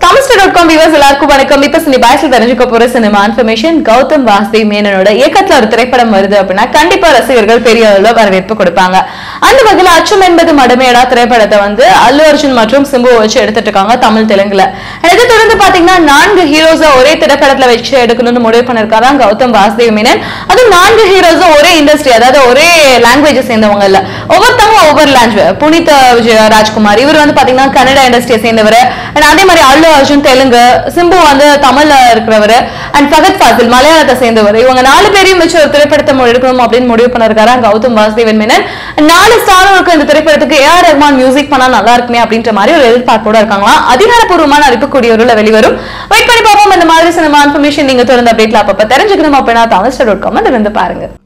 Tamilster dot com viewers எல்லாருக்கும் வணக்கம் இப்ப சினி பாய்ஸ்ல தெரிஞ்சுக்க போற சினிமா இன்ஃபர்மேஷன் கௌதம் வாசுதேவ் மேனனோட இயக்கத்துல ஒரு திரைப்படம் வருது அப்படின்னா கண்டிப்பா ரசிகர்கள் பெரிய அளவுல வரவேற்பு கொடுப்பாங்க அந்த வகையில அச்சம் என்பது மடமேடா திரைப்படத்தை வந்து அல்லு அர்ஜுன் மற்றும் சிம்புவை வச்சு எடுத்துட்டு இருக்காங்க தமிழ் தெலுங்குல இதை தொடர்ந்து பாத்தீங்கன்னா நான்கு ஹீரோஸா ஒரே திரைப்படத்துல வச்சு எடுக்கணும்னு முடிவு பண்ணிருக்காராம் கௌதம் வாசுதேவ் மேனன் அதுவும் நான்கு ஹீரோஸும் ஒரே இண்டஸ்ட்ரி அதாவது ஒரே லாங்குவேஜ் சேர்ந்தவங்க இல்ல ஒவ்வொருத்தவங்க ஒவ்வொரு லாங்குவேஜ் புனித விஜய ராஜ்குமார் இவர் வந்து பாத்தீங்கன்னா கன்னடா இண்டஸ்ட்ரியை சேர்ந்தவர் அண்ட் அதே மாதிரி அல்லு அர்ஜுன் தெலுங்கு சிம்பு வந்து தமிழ்ல இருக்கிறவர் அண்ட் ஃபகத் ஃபாசில் மலையாளத்தை சேர்ந்தவர் இவங்க நாலு பேரையும் வச்சு ஒரு திரைப்படத்தை மு- எடுக்கணும் அப்படின்னு முடிவு பண்ணிருக்காரு கௌதம் வாசுதேவன் மேனன் நாலு ஸ்டாரும் இருக்க இந்த திரைப்படத்துக்கு ஏஆர் ரஹ்மான் மியூசிக் பண்ணா நல்லா இருக்குமே அப்படின்ற மாதிரி ஒரு எதிர்பார்ப்போட இருக்காங்களாம் அதிகாரப்பூர்வமான அறிவிக்கக்கூடிய ஒரு வெளிவரும் வெயிட் பண்ணி பார்ப்போம் இந்த மாதிரி சினிமா இன்ஃபர்மேஷன் நீங்க தொடர்ந்து அப்டேட்ல அப்பப்ப தெரிஞ்சுக்கணும் அப்படின்னா தமிழ் டாட் காம் இருந்து பாருங்க